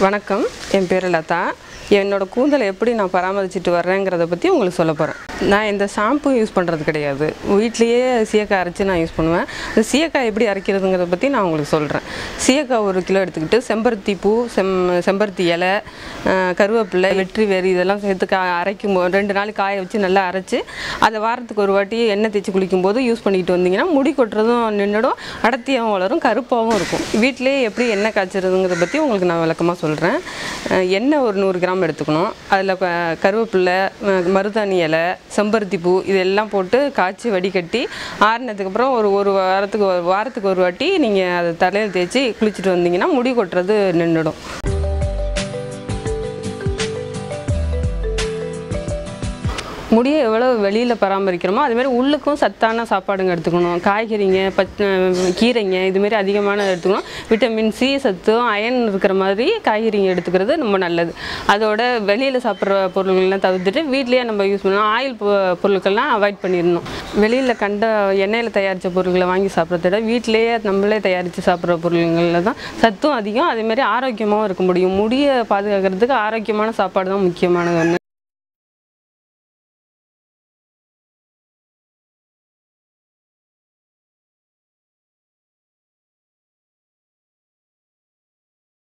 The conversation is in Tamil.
வணக்கம் என் பேர் லதா என்னோட கூந்தலை எப்படி நான் பராமரிச்சுட்டு வர்றேங்கிறத பற்றி உங்களுக்கு சொல்ல போகிறேன் நான் இந்த ஷாம்பு யூஸ் பண்ணுறது கிடையாது வீட்லேயே சீயக்காய் அரைச்சி நான் யூஸ் பண்ணுவேன் இந்த சீயக்காய் எப்படி அரைக்கிறதுங்கிறத பற்றி நான் உங்களுக்கு சொல்கிறேன் சீயக்காய் ஒரு கிலோ எடுத்துக்கிட்டு செம்பருத்தி பூ செம் செம்பருத்தி இலை அஹ், கருவேப்பிலை வெற்றி வேறு இதெல்லாம் சேர்த்து கா அரைக்கும் போது ரெண்டு நாள் காய வச்சு நல்லா அரைச்சி அதை வாரத்துக்கு ஒரு வாட்டி எண்ணெய் தேய்ச்சி குளிக்கும் போது யூஸ் பண்ணிட்டு வந்தீங்கன்னா முடி கொட்டுறதும் நின்றுடும் அடர்த்தியாகவும் வளரும் கருப்பாகவும் இருக்கும் வீட்டிலேயே எப்படி எண்ணெய் காய்ச்சறதுங்கிறத பற்றி உங்களுக்கு நான் விளக்கமாக சொல்கிறேன் எண்ணெய் ஒரு நூறு கிராம் எடுத்துக்கணும் அதில் கருவேப்பிலை அஹ், மருதாணி இலை செம்பருத்தி பூ இதெல்லாம் போட்டு காய்ச்சி வடிகட்டி ஆறுனதுக்கப்புறம் ஒரு ஒரு வாரத்துக்கு ஒரு வாரத்துக்கு ஒரு வாட்டி நீங்கள் அதை தலையில் தேய்ச்சி குளிச்சுட்டு வந்தீங்கன்னா முடி கொட்டுறது நின்றுடும் முடியை எவ்வளோ வெளியில் பராமரிக்கிறோமோ அதுமாரி உள்ளுக்கும் சத்தான சாப்பாடுங்க எடுத்துக்கணும் காய்கறிங்க பச் கீரைங்க இதுமாரி அதிகமான எடுத்துக்கணும் விட்டமின் சி சத்தும் அயன் இருக்கிற மாதிரி காய்கறிங்க எடுத்துக்கிறது ரொம்ப நல்லது அதோட வெளியில் சாப்பிட்ற பொருள்கள்லாம் தவிர்த்துட்டு வீட்லேயே நம்ம யூஸ் பண்ணணும் ஆயில் பொ- பொருட்கள்லாம் அவாய்ட் பண்ணிடணும் வெளியில் கண்ட எண்ணெயில் தயாரித்த பொருட்களை வாங்கி சாப்பிட்றத விட வீட்டிலேயே நம்மளே தயாரித்து சாப்பிட்ற பொருள்களில் தான் சத்தும் அதிகம் அதேமாரி ஆரோக்கியமாகவும் இருக்க முடியும் முடியை பாதுகாக்கிறதுக்கு ஆரோக்கியமான சாப்பாடு தான் முக்கியமானது ஒன்று